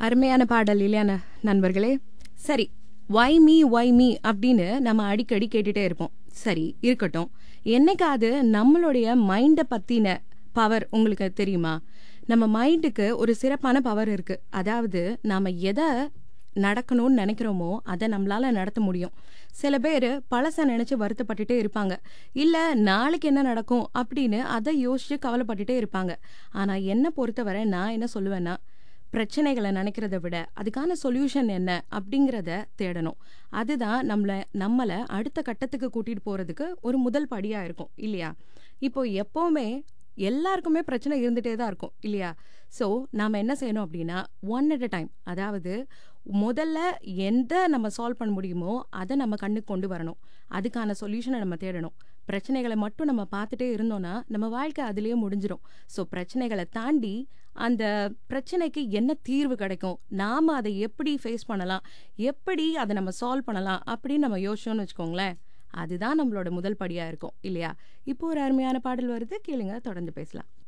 அருமையான பாடல் இல்லையான நண்பர்களே சரி வை மீ வை மீ அப்படின்னு நம்ம அடிக்கடி கேட்டுட்டே இருப்போம் சரி இருக்கட்டும் என்னைக்காவது நம்மளுடைய மைண்டை பத்தின பவர் உங்களுக்கு தெரியுமா நம்ம மைண்டுக்கு ஒரு சிறப்பான பவர் இருக்கு அதாவது நாம எதை நடக்கணும்னு நினைக்கிறோமோ அதை நம்மளால நடத்த முடியும் சில பேர் பழச நினைச்சு வருத்தப்பட்டுட்டே இருப்பாங்க இல்ல நாளைக்கு என்ன நடக்கும் அப்படின்னு அதை யோசிச்சு கவலைப்பட்டுட்டே இருப்பாங்க ஆனா என்ன பொறுத்தவரை நான் என்ன சொல்லுவேன்னா பிரச்சனைகளை நினைக்கிறத விட அதுக்கான சொல்யூஷன் என்ன அப்படிங்கிறத தேடணும் அதுதான் நம்மள நம்மளை அடுத்த கட்டத்துக்கு கூட்டிட்டு போறதுக்கு ஒரு முதல் படியா இருக்கும் இல்லையா இப்போ எப்பவுமே எல்லாருக்குமே பிரச்சனை இருந்துட்டே தான் இருக்கும் இல்லையா ஸோ நாம் என்ன செய்யணும் அப்படின்னா ஒன் அட் அ டைம் அதாவது முதல்ல எந்த நம்ம சால்வ் பண்ண முடியுமோ அதை நம்ம கண்ணுக்கு கொண்டு வரணும் அதுக்கான சொல்யூஷனை நம்ம தேடணும் பிரச்சனைகளை மட்டும் நம்ம பார்த்துட்டே இருந்தோம்னா நம்ம வாழ்க்கை அதுலேயே முடிஞ்சிடும் ஸோ பிரச்சனைகளை தாண்டி அந்த பிரச்சனைக்கு என்ன தீர்வு கிடைக்கும் நாம் அதை எப்படி ஃபேஸ் பண்ணலாம் எப்படி அதை நம்ம சால்வ் பண்ணலாம் அப்படின்னு நம்ம யோசிச்சோம்னு வச்சுக்கோங்களேன் அதுதான் நம்மளோட முதல் படியாக இருக்கும் இல்லையா இப்போ ஒரு அருமையான பாடல் வருது கேளுங்க தொடர்ந்து பேசலாம்